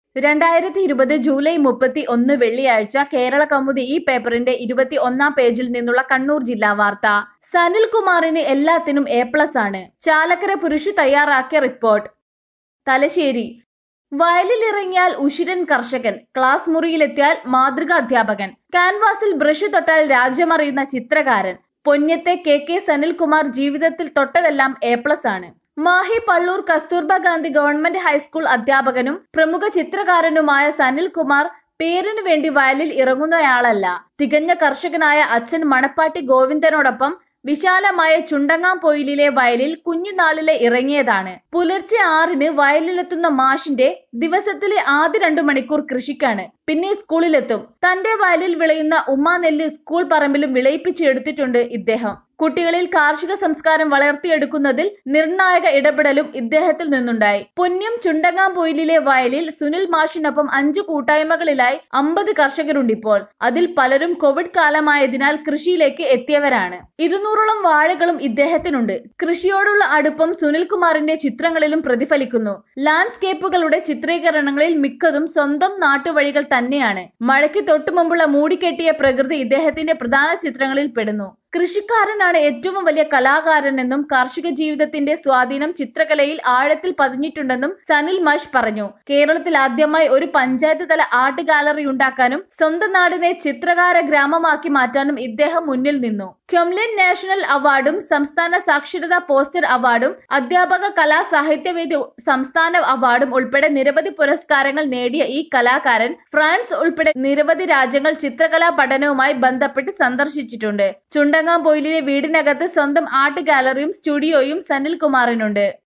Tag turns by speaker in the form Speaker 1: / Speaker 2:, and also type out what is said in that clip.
Speaker 1: രണ്ടായിരത്തി ഇരുപത് ജൂലൈ മുപ്പത്തി ഒന്ന് വെള്ളിയാഴ്ച കേരള കൗമുദി ഈ പേപ്പറിന്റെ ഇരുപത്തി ഒന്നാം പേജിൽ നിന്നുള്ള കണ്ണൂർ ജില്ലാ വാർത്ത സനിൽ കുമാറിന് എല്ലാത്തിനും എ പ്ലസ് ആണ് ചാലക്കര പുരുഷു തയ്യാറാക്കിയ റിപ്പോർട്ട് തലശ്ശേരി വയലിലിറങ്ങിയാൽ ഉശിരൻ കർഷകൻ ക്ലാസ് മുറിയിലെത്തിയാൽ മാതൃകാ അധ്യാപകൻ കാൻവാസിൽ ബ്രഷ് തൊട്ടാൽ രാജ്യമറിയുന്ന ചിത്രകാരൻ പൊന്യത്തെ കെ കെ സനിൽകുമാർ ജീവിതത്തിൽ തൊട്ടതെല്ലാം എ പ്ലസ് ആണ് മാഹി പള്ളൂർ കസ്തൂർബ ഗാന്ധി ഗവൺമെന്റ് ഹൈസ്കൂൾ അധ്യാപകനും പ്രമുഖ ചിത്രകാരനുമായ സനിൽ കുമാർ പേരിനു വേണ്ടി വയലിൽ ഇറങ്ങുന്നയാളല്ല തികഞ്ഞ കർഷകനായ അച്ഛൻ മണപ്പാട്ടി ഗോവിന്ദനോടൊപ്പം വിശാലമായ ചുണ്ടങ്ങാംപൊയിലിലെ വയലിൽ കുഞ്ഞുനാളിലെ ഇറങ്ങിയതാണ് പുലർച്ചെ ആറിന് വയലിലെത്തുന്ന മാഷിന്റെ ദിവസത്തിലെ ആദ്യ രണ്ടു മണിക്കൂർ കൃഷിക്കാണ് പിന്നെ സ്കൂളിലെത്തും തന്റെ വയലിൽ വിളയുന്ന ഉമ്മാനെല്ല് സ്കൂൾ പറമ്പിലും വിളയിപ്പിച്ചെടുത്തിട്ടുണ്ട് ഇദ്ദേഹം കുട്ടികളിൽ കാർഷിക സംസ്കാരം വളർത്തിയെടുക്കുന്നതിൽ നിർണായക ഇടപെടലും ഇദ്ദേഹത്തിൽ നിന്നുണ്ടായി പുന്യം ചുണ്ടങ്ങാംപൊയിലിലെ വയലിൽ സുനിൽ മാഷിനൊപ്പം അഞ്ചു കൂട്ടായ്മകളിലായി അമ്പത് കർഷകരുണ്ടിപ്പോൾ അതിൽ പലരും കോവിഡ് കാലമായതിനാൽ കൃഷിയിലേക്ക് എത്തിയവരാണ് ഇരുന്നൂറോളം വാഴകളും ഇദ്ദേഹത്തിനുണ്ട് കൃഷിയോടുള്ള അടുപ്പം സുനിൽകുമാറിന്റെ ചിത്രങ്ങളിലും പ്രതിഫലിക്കുന്നു ലാൻഡ്സ്കേപ്പുകളുടെ ചിത്രീകരണങ്ങളിൽ മിക്കതും സ്വന്തം നാട്ടുവഴികൾ തന്നെയാണ് മഴയ്ക്ക് തൊട്ടുമുമ്പുള്ള മൂടിക്കെട്ടിയ പ്രകൃതി ഇദ്ദേഹത്തിന്റെ പ്രധാന ചിത്രങ്ങളിൽ പെടുന്നു കൃഷിക്കാരനാണ് ഏറ്റവും വലിയ കലാകാരനെന്നും കാർഷിക ജീവിതത്തിന്റെ സ്വാധീനം ചിത്രകലയിൽ ആഴത്തിൽ പതിഞ്ഞിട്ടുണ്ടെന്നും സനിൽ മഷ് പറഞ്ഞു കേരളത്തിൽ ആദ്യമായി ഒരു പഞ്ചായത്ത് തല ആർട്ട് ഗാലറി ഉണ്ടാക്കാനും സ്വന്തം നാടിനെ ചിത്രകാര ഗ്രാമമാക്കി മാറ്റാനും ഇദ്ദേഹം മുന്നിൽ നിന്നു ക്യൊംലിൻ നാഷണൽ അവാർഡും സംസ്ഥാന സാക്ഷരതാ പോസ്റ്റർ അവാർഡും അധ്യാപക കലാ സാഹിത്യവേദി സംസ്ഥാന അവാർഡും ഉൾപ്പെടെ നിരവധി പുരസ്കാരങ്ങൾ നേടിയ ഈ കലാകാരൻ ഫ്രാൻസ് ഉൾപ്പെടെ നിരവധി രാജ്യങ്ങൾ ചിത്രകലാ പഠനവുമായി ബന്ധപ്പെട്ട് സന്ദർശിച്ചിട്ടുണ്ട് ചുണ്ടങ്ങാംപൊയിലിലെ വീടിനകത്ത് സ്വന്തം ആർട്ട് ഗാലറിയും സ്റ്റുഡിയോയും സനിൽ കുമാറിനുണ്ട്